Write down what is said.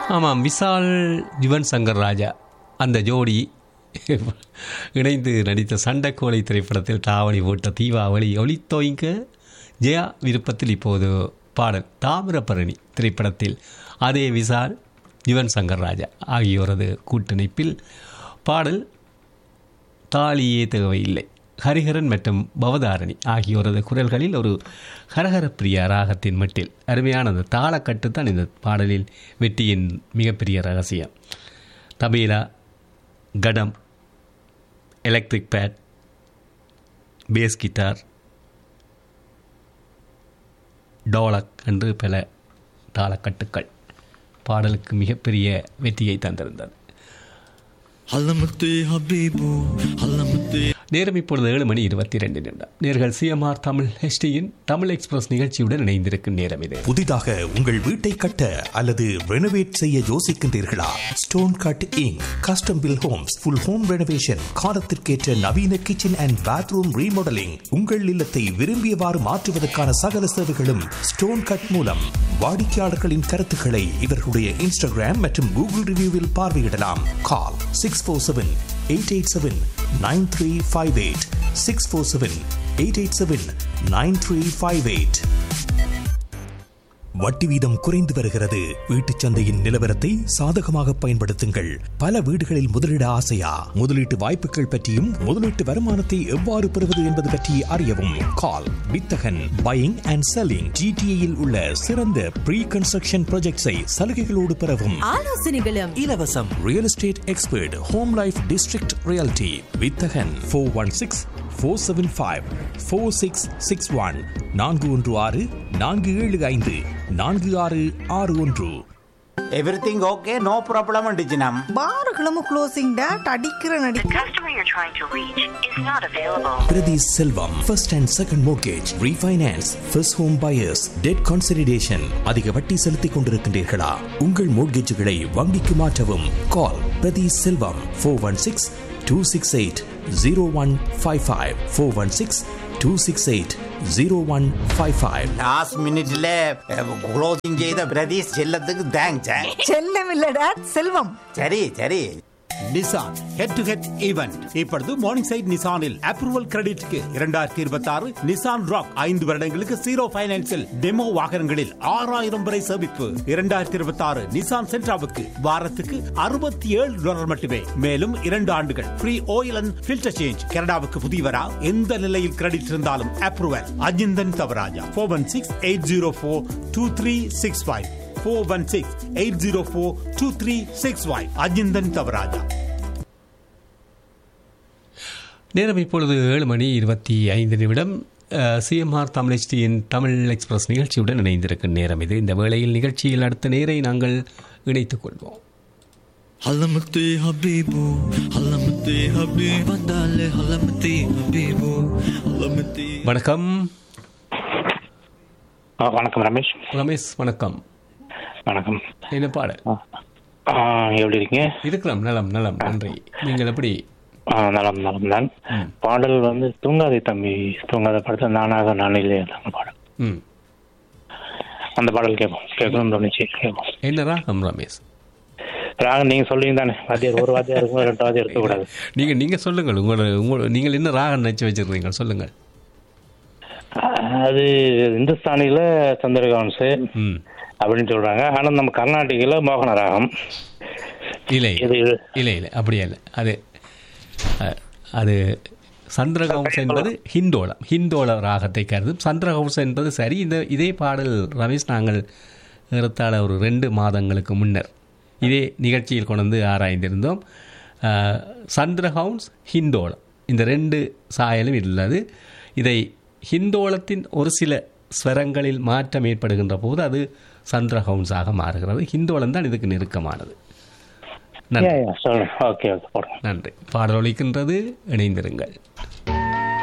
ஆமாம் விஷால் யுவன் சங்கர் ராஜா அந்த ஜோடி இணைந்து நடித்த சண்டைக்கோழி திரைப்படத்தில் தாவணி போட்ட தீபாவளி ஒளித்தோய்ங்க ஜெயா விருப்பத்தில் இப்போது பாடல் தாமிரபரணி திரைப்படத்தில் அதே விஷால் யுவன் சங்கர் ராஜா ஆகியோரது கூட்டணிப்பில் பாடல் தாலியே தேவையில்லை ஹரிஹரன் மற்றும் பவதாரணி ஆகியோரது குரல்களில் ஒரு ஹரஹர பிரியா ராகத்தின் மட்டில் அருமையான அந்த தாளக்கட்டு தான் இந்த பாடலில் வெற்றியின் மிகப்பெரிய ரகசியம் tabla ghatam electric pad bass guitar dholak என்று பல தாளக்கட்டுக்கள் பாடலுக்கு மிகப்பெரிய வெற்றியை தந்திருந்தது علمتي حبيبو علمتي நேரம் இப்பொழுது ஏழு மணி இருபத்தி ரெண்டு நிமிடம் நேர்கள் சிஎம்ஆர் தமிழ் ஹெச்டியின் தமிழ் எக்ஸ்பிரஸ் நிகழ்ச்சியுடன் இணைந்திருக்கும் நேரம் இது புதிதாக உங்கள் வீட்டை கட்ட அல்லது ரெனோவேட் செய்ய யோசிக்கின்றீர்களா stone cut Inc custom built homes full home renovation காலத்திற்கேற்ற நவீன கிச்சன் அண்ட் பாத்ரூம் ரீமாடலிங் உங்கள் இல்லத்தை விரும்பியவாறு மாற்றுவதற்கான சகல சேவைகளும் ஸ்டோன் கட் மூலம் வாடிக்கையாளர்களின் கருத்துக்களை இவர்களுடைய இன்ஸ்டாகிராம் மற்றும் கூகுள் ரிவ்யூவில் பார்வையிடலாம் call six four seven eight eight seven nine three five eight six four seven eight eight seven nine three five eight வட்டி வீதம் குறைந்து வருகிறது வீட்டுச் சந்தையின் நிலவரத்தை சாதகமாக பயன்படுத்துங்கள் பல வீடுகளில் முதலீட ஆசையா முதலீட்டு வாய்ப்புகள் பற்றியும் முதலீட்டு வருமானத்தை எவ்வாறு பெறுவது என்பது பற்றி அறியவும் கால் வித்தகன் பையிங் அண்ட் செல்லிங் ஜிடிஏயில் உள்ள சிறந்த ப்ரீ கன்ஸ்ட்ரக்ஷன் ப்ராஜெக்ட்ஸை சலுகைகளோடு பெறவும் ஆலோசனைகளும் இலவசம் real estate expert home life district reality Vithagan four one six four seven five four six six one நான்கு ஒன்று ஆறு நான்கு ஏழு ஐந்து நான்கு ஆறு ஆறு ஒன்று எவ்ரிதிங் ஓகே நோ ப்ராப்ளம் டிஜினம் பாருகளும் க்ளோசிங் டேட் அடிக்கிற நடி The customer you're trying to reach is not available. Prathi Selvam first and second mortgage refinance first home buyers debt consideration அதிக வட்டி செலுத்திக் கொண்டிருக்கின்றீர்களா உங்கள் மோர்கேஜுகளை வங்கிக்கு மாற்றவும் call Prathi Selvam four one six two six eight zero one five five four one six two six eight zero one five five last மினிட்ல closing செய்த பிரதீஷ் செல்லத்துக்கு thanks செல்லம் இல்ல டேட் செல்வம் சரி சரி Nissan head to head event இப்பொழுது மார்னிங் சைட் நிசானில் approval கிரெடிட்க்கு இரண்டாயிரத்தி இருபத்தி ஆறு நிசான் ராக் ஐந்து வருடங்களுக்கு ஜீரோ பைனான்சில் டெமோ வாகனங்களில் ஆறாயிரம் வரை சேமிப்பு இரண்டாயிரத்தி இருபத்தி ஆறு நிசான் சென்ட்ராவுக்கு வாரத்துக்கு அறுபத்தி ஏழு டாலர் மட்டுமே மேலும் இரண்டு ஆண்டுகள் free oil and filter change கனடாவுக்கு புதியவரா எந்த நிலையில் கிரெடிட் இருந்தாலும் approval Ajinthan Thavarajah four one six eight zero four two three six five four one six eight zero four two three six five Ajinthan Thavarajah நேரம் இப்பொழுது ஏழு மணி இருபத்தி ஐந்து நிமிடம் சிஎம்ஆர் தமிழ்ச்சியின் தமிழ் எக்ஸ்பிரஸ் நிகழ்ச்சியுடன் இணைந்திருக்கும் நேரம் இது இந்த வேளையில் நிகழ்ச்சியில் அடுத்த நேரை நாங்கள் இணைத்துக் கொள்வோம் علمتي حبيبو علمتي حبيب بدالي علمتي حبيبو علمتي வணக்கம் ஆ, வணக்கம் ரமேஷ் ரமேஷ் வணக்கம் வணக்கம் என்ன பாடல் ஆ, எப்படி இருக்கீங்க இருக்கலாம் நலம் நலம் நன்றி நீங்கள் எப்படி ஆ, நலம் நலம் தான் பாடல் வந்து தூங்காதே தம்பி தூங்காத படத்தில் நானாக நான் இல்லையே அந்த பாடல் ம் அந்த பாடல் கேட்போம் கேட்கணும்னு தோணுச்சு கேட்போம் என்ன ராகம் ரமேஷ் ராகம் நீங்க சொல்லுவீங்க தானே வாத்தியார் ஒரு வாத்தியார் இருக்கும் ரெண்டு வாத்தியார் இருக்கக்கூடாது நீங்கள் நீங்கள் சொல்லுங்கள் உங்களோட உங்களோட நீங்கள் என்ன ராகம் நினச்சி வச்சிருக்கீங்க சொல்லுங்கள் ஆ, அது இந்துஸ்தானியில சந்திரகான்ஸ் ம் அப்படின்னு சொல்றாங்க ஆனா நம்ம கர்நாடகில மோகன ராகம் இல்லை இது இல்லை இல்லை அப்படியே இல்லை அது அஹ், அது சந்திரகவுஸ் என்பது ஹிந்தோளம் ஹிந்தோள ராகத்தை கருதும் சந்திரகவுஸ் என்பது சரி இந்த இதே பாடல் ரமேஷ் நாங்கள் ஏறத்தாழ ஒரு ரெண்டு மாதங்களுக்கு முன்னர் இதே நிகழ்ச்சியில் கொண்டு வந்து ஆராய்ந்திருந்தோம் அஹ், சந்திரஹவுன்ஸ் ஹிந்தோளம் இந்த ரெண்டு சாயலும் உள்ளது இதை ஹிந்தோளத்தின் ஒரு சில ஸ்வரங்களில் மாற்றம் ஏற்படுகின்ற போது அது சந்திரஹவுன்ஸாக மாறுகிறது ஹிந்தோளம் தான் இதுக்கு நெருக்கமானது நன்றி சொல்றேன் ஓகே ஓகே போடுறேன் நன்றி பாடல் ஒலிக்கின்றது இணைந்திருங்கள்